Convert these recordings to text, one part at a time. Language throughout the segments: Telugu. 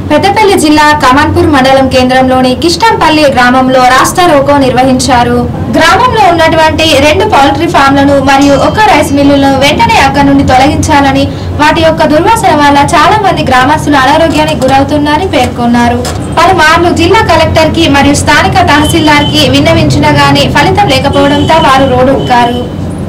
పెద్దపల్లి జిల్లా కమాన్పూర్ మండలం కేంద్రంలోని కిష్టంపల్లి గ్రామంలో రాస్తా రోకో నిర్వహించారు గ్రామంలో ఉన్నటువంటి రెండు పౌల్ట్రీ ఫామ్లను మరియు ఒక రైస్ మిల్లులను వెంటనే అక్కడి నుండి తొలగించాలని వాటి యొక్క దుర్వాసన వల్ల చాలా మంది గ్రామస్తులు అనారోగ్యానికి గురవుతున్నారని పేర్కొన్నారు పలుమార్లు జిల్లా కలెక్టర్ కి మరియు స్థానిక తహసీల్దార్ కి విన్నవించినా గానీ ఫలితం లేకపోవడంతో వారు రోడ్డు ఎక్కారు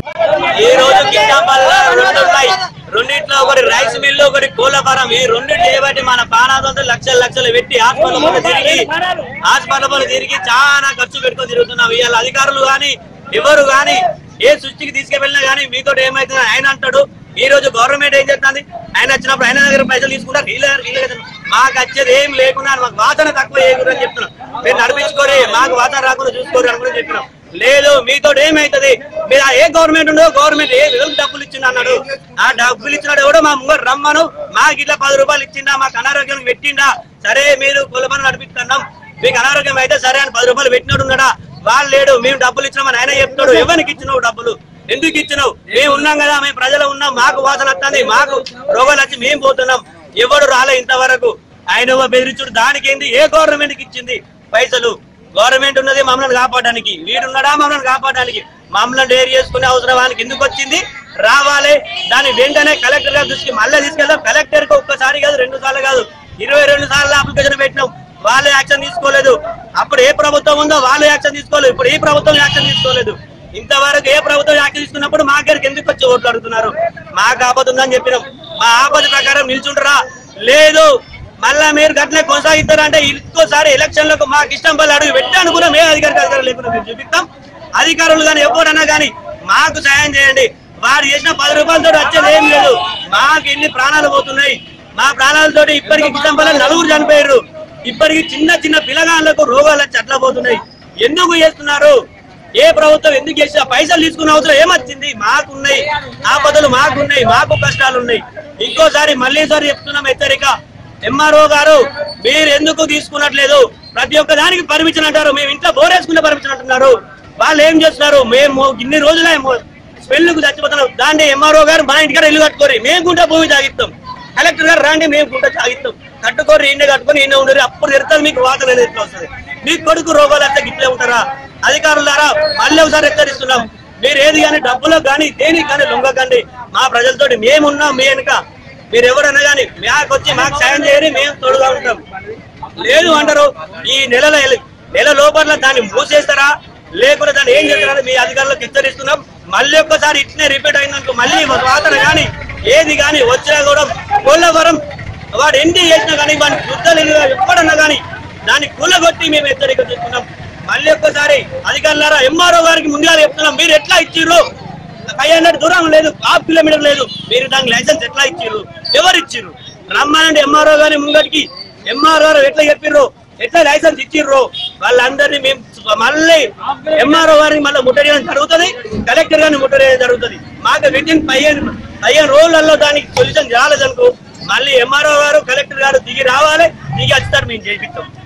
ఈ రోజు కింటాంపల్లిలో రెండు ఉన్నాయి రెండిట్లో ఒకటి రైస్ మిల్లు ఒకటి కోళ్ళ ఫారం ఈ రెండు చేయబట్టి మన ప్రాణాలతో లక్షలు లక్షలు పెట్టి హాస్పిటల్ పనులు తిరిగి హాస్పిటల్ పనులు తిరిగి చాలా ఖర్చు పెట్టుకొని తిరుగుతున్నాం ఇవాళ అధికారులు గాని ఎవరు గాని ఏ సృష్టికి తీసుకెళ్ళినా గానీ మీతో ఏమైతుంది ఆయన అంటాడు ఈ రోజు గవర్నమెంట్ ఏం చేస్తుంది ఆయన వచ్చినప్పుడు ఆయన దగ్గర పైసలు తీసుకుంటారు వీళ్ళ దగ్గర వీళ్ళ దగ్గర మాకు వచ్చేది ఏం లేకుండా మాకు వాసన తక్కువ చేయకూడదని చెప్తున్నాం మీరు నడిపించుకోరి మాకు వాసన రాకుండా చూసుకోరు అనుకుని చెప్పినాం లేదు మీతో ఏమైతది మీరు ఆ ఏ గవర్నమెంట్ ఉండో గవర్నమెంట్ ఏ విధంగా డబ్బులు ఇచ్చింది అన్నాడు ఆ డబ్బులు ఇచ్చినాడు ఎవడో మా ముంగడు రమ్మను మాకు ఇట్లా పది రూపాయలు ఇచ్చిండా మాకు అనారోగ్యం పెట్టిండా సరే మీరు కులపని నడిపిస్తున్నాం మీకు అనారోగ్యం అయితే సరే అని పది రూపాయలు పెట్టినాడు ఉన్నాడా వాళ్ళు లేడు మేము డబ్బులు ఇచ్చినామని ఆయన చెప్తాడు ఎవరికి ఇచ్చినావు డబ్బులు ఎందుకు ఇచ్చినావు మేము ఉన్నాం కదా మేము ప్రజలు ఉన్నాం మాకు వాసన వస్తుంది మాకు రోగాలు వచ్చి మేము పోతున్నాం ఎవడు రాలే ఇంతవరకు ఆయన బెదిరించుడు దానికి ఏంది ఏ గవర్నమెంట్ కి ఇచ్చింది పైసలు గవర్నమెంట్ ఉన్నది మమ్మల్ని కాపాడడానికి వీడున్నాడా మమ్మల్ని కాపాడడానికి మమ్మల్ని డేర్ చేసుకునే అవసరం వాళ్ళకి ఎందుకు వచ్చింది రావాలి దాని వెంటనే కలెక్టర్ గారి దృష్టికి మళ్ళీ తీసుకెళ్దాం కలెక్టర్ కి ఒక్కసారి కాదు రెండు సార్లు కాదు ఇరవై రెండు సార్లు అప్లికేషన్ పెట్టినాం వాళ్ళు యాక్షన్ తీసుకోలేదు అప్పుడు ఏ ప్రభుత్వం ఉందో వాళ్ళు యాక్షన్ తీసుకోలేదు ఇప్పుడు ఈ ప్రభుత్వం యాక్షన్ తీసుకోలేదు ఇంతవరకు ఏ ప్రభుత్వం యాక్షన్ తీసుకున్నప్పుడు మా దగ్గరికి ఎందుకు వచ్చి ఓట్లు అడుగుతున్నారు మాకు ఆపద ఉందని చెప్పినాం మా ఆపద ప్రకారం నిల్చుంటారా లేదు మళ్ళా మీరు గట్లే కొనసాగిస్తారంటే ఇంకోసారి ఎలక్షన్ లకు మాకు ఇష్టం వల్ల అడుగు పెట్టాను కూడా మేము అధికారికి అధికారం లేకుండా మేము చూపిస్తాం అధికారులు కానీ ఎవరన్నా కానీ మాకు సాయం చేయండి వారు చేసిన పది రూపాయలతో వచ్చేది ఏం లేదు మాకు ఎన్ని ప్రాణాలు పోతున్నాయి మా ప్రాణాలతో ఇప్పటికి ఇష్టం వల్ల నలుగురు చనిపోయారు ఇప్పటికి చిన్న చిన్న పిల్లగాళ్ళకు రోగాలు వచ్చి అట్లా పోతున్నాయి ఎందుకు చేస్తున్నారు ఏ ప్రభుత్వం ఎందుకు చేసిన పైసలు తీసుకున్న అవసరం ఏమొచ్చింది మాకున్నాయి ఆపదలు మాకున్నాయి మాకు కష్టాలు ఉన్నాయి ఇంకోసారి మళ్ళీసారి చెప్తున్నాం హెచ్చరిక ఎంఆర్ఓ గారు మీరు ఎందుకు తీసుకున్నట్లేదు ప్రతి ఒక్క దానికి పర్మిషన్ అంటారు మేము ఇంట్లో బోరేసుకుంటే పర్మిషన్ అంటున్నారు వాళ్ళు ఏం చేస్తున్నారు మేము ఇన్ని రోజులే స్మెల్కు చచ్చిపోతున్నాం దాన్ని ఎంఆర్ఓ గారు మా ఇంటికాడ ఇల్లు కట్టుకోరి మేము గుంట భూమి తాగిస్తాం కలెక్టర్ గారు రాండి మేము గుంట తాగిస్తాం కట్టుకోరి ఇండే కట్టుకొని ఇండే ఉండరు అప్పుడు ఎడతారు మీకు వాసన అనేది ఎట్లా వస్తుంది మీ కొడుకు రోగాలు వస్తే గిట్లే ఉంటారా అధికారుల ద్వారా మళ్ళీ ఒకసారి హెచ్చరిస్తున్నాం మీరు ఏది కానీ డబ్బులకు కానీ దేనికి కానీ లొంగకండి మా ప్రజలతోటి మేమున్నాం మీ వెనుక మీరు ఎవరన్నా కానీ మాకు వచ్చి మాకు సాయం చేయని మేము తోడుగా ఉంటాం లేదు అంటారు ఈ నెలలో నెల లోపల దాన్ని మూసేస్తారా లేకుండా దాన్ని ఏం చేస్తారని మీ అధికారులకు హెచ్చరిస్తున్నాం మళ్ళీ ఒక్కసారి ఇట్లనే రిపీట్ అయినందుకు మళ్ళీ వాతన కానీ ఏది కానీ వచ్చినా కూడా పోలవరం వాడు ఎన్ని చేసినా కానీ వాడిని యుద్ధాలు ఎప్పుడన్నా కానీ దాన్ని కూలగొట్టి మేము హెచ్చరిక చేస్తున్నాం మళ్ళీ ఒక్కసారి అధికారులారా ఎంఆర్ఓ గారికి ముందుగా చెప్తున్నాం మీరు ఎట్లా ఇచ్చిర్రు ఫైవ్ హండ్రెడ్ దూరం లేదు హాఫ్ కిలోమీటర్ లేదు మీరు దానికి లైసెన్స్ ఎట్లా ఇచ్చిర్రు ఎవరు ఇచ్చిర్రు రమ్మనండి ఎంఆర్ఓ గారి ముంగటికి ఎంఆర్ఓ గారు ఎట్లా చెప్పిర్రు ఎట్లా లైసెన్స్ ఇచ్చిర్రు వాళ్ళందరినీ మేము మళ్ళీ ఎంఆర్ఓ గారిని మళ్ళీ ముట్టడియడం జరుగుతుంది కలెక్టర్ గారిని ముట్టడియడం జరుగుతుంది మాకు విత్ ఇన్ పదిహేను పదిహేను రోజులలో దానికి సొల్యూషన్ రాలేదనుకో మళ్ళీ ఎంఆర్ఓ గారు కలెక్టర్ గారు దిగి రావాలి దిగి వస్తారు మేము చేపిస్తాం